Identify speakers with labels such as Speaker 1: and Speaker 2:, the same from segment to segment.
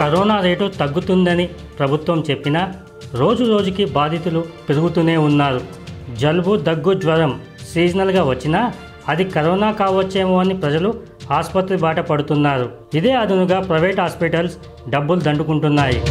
Speaker 1: corona rate తగ్గుతుందని ప్రభుత్వం చెప్పినా రోజు రోజుకి బాధితులు పెరుగుతూనే ఉన్నారు జలుబు దగ్గు జ్వరం సీజనల్గా వచ్చినా అది కరోనా కావచ్చేమో అని ప్రజలు ఆసుపత్రి బాట పడుతున్నారు ఇదే అదునుగా ప్రైవేట్ హాస్పిటల్స్ డబ్బులు దండుకుంటున్నాయి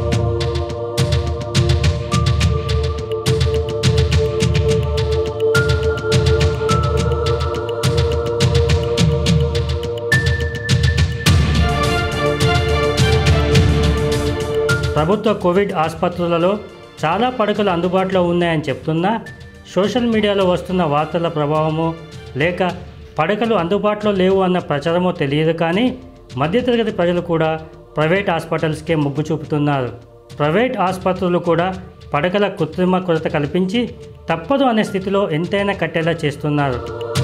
Speaker 1: ప్రభుత్వ కోవిడ్ ఆసుపత్రులలో చాలా పడకలు అందుబాటులో ఉన్నాయని చెప్తున్నా సోషల్ మీడియాలో వస్తున్న వార్తల ప్రభావమో లేక పడకలు అందుబాటులో లేవు అన్న ప్రచారమో తెలియదు కానీ మధ్యతరగతి ప్రజలు కూడా ప్రైవేట్ హాస్పిటల్స్కే మొగ్గు చూపుతున్నారు ప్రైవేట్ ఆసుపత్రులు కూడా పడకల కృత్రిమ కొరత కల్పించి తప్పదు అనే స్థితిలో ఎంతైనా కట్టేలా చేస్తున్నారు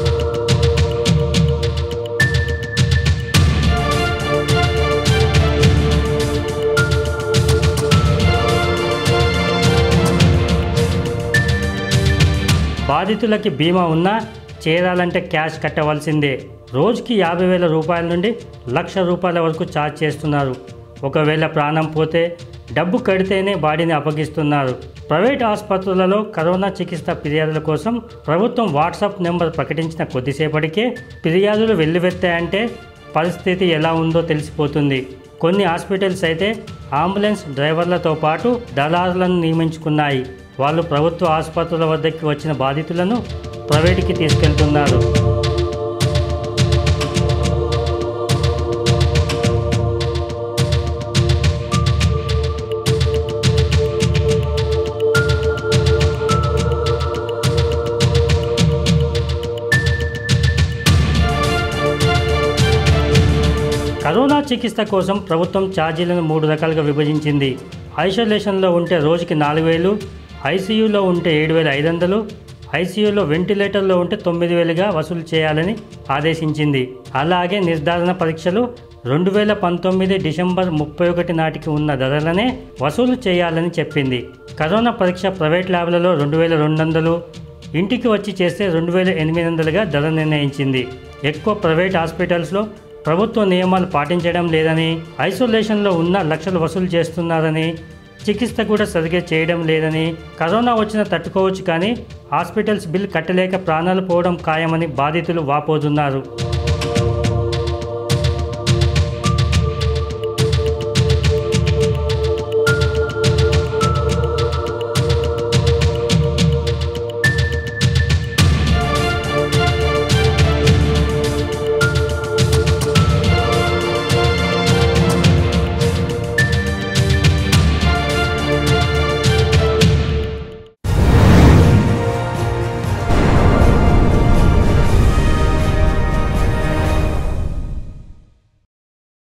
Speaker 1: బాధితులకి బీమా ఉన్నా చేరాలంటే క్యాష్ కట్టవలసిందే రోజుకి యాభై వేల రూపాయల నుండి లక్ష రూపాయల వరకు ఛార్జ్ చేస్తున్నారు ఒకవేళ ప్రాణం పోతే డబ్బు కడితేనే బాడీని అప్పగిస్తున్నారు ప్రైవేట్ ఆసుపత్రులలో కరోనా చికిత్స ఫిర్యాదుల కోసం ప్రభుత్వం వాట్సాప్ నెంబర్ ప్రకటించిన కొద్దిసేపటికే ఫిర్యాదులు వెల్లువెత్తాయంటే పరిస్థితి ఎలా ఉందో తెలిసిపోతుంది కొన్ని హాస్పిటల్స్ అయితే అంబులెన్స్ డ్రైవర్లతో పాటు దళారులను నియమించుకున్నాయి వాళ్ళు ప్రభుత్వ ఆసుపత్రుల వద్దకి వచ్చిన బాధితులను ప్రైవేటుకి తీసుకెళ్తున్నారు కరోనా చికిత్స కోసం ప్రభుత్వం ఛార్జీలను మూడు రకాలుగా విభజించింది ఐసోలేషన్లో ఉంటే రోజుకి నాలుగు వేలు ఐసీయూలో ఉంటే ఏడు వేల ఐదు వందలు ఐసీయూలో వెంటిలేటర్లో ఉంటే తొమ్మిది వేలుగా వసూలు చేయాలని ఆదేశించింది అలాగే నిర్ధారణ పరీక్షలు రెండు వేల పంతొమ్మిది డిసెంబర్ ముప్పై ఒకటి నాటికి ఉన్న ధరలనే వసూలు చేయాలని చెప్పింది కరోనా పరీక్ష ప్రైవేట్ ల్యాబ్లలో రెండు వేల రెండు వందలు ఇంటికి వచ్చి చేస్తే రెండు వేల ఎనిమిది వందలుగా ధర నిర్ణయించింది ఎక్కువ ప్రైవేట్ హాస్పిటల్స్లో ప్రభుత్వ నియమాలు పాటించడం లేదని ఐసోలేషన్లో ఉన్న లక్షలు వసూలు చేస్తున్నారని చికిత్స కూడా సరిగ్గా చేయడం లేదని కరోనా వచ్చిన తట్టుకోవచ్చు కానీ హాస్పిటల్స్ బిల్ కట్టలేక ప్రాణాలు పోవడం ఖాయమని బాధితులు వాపోతున్నారు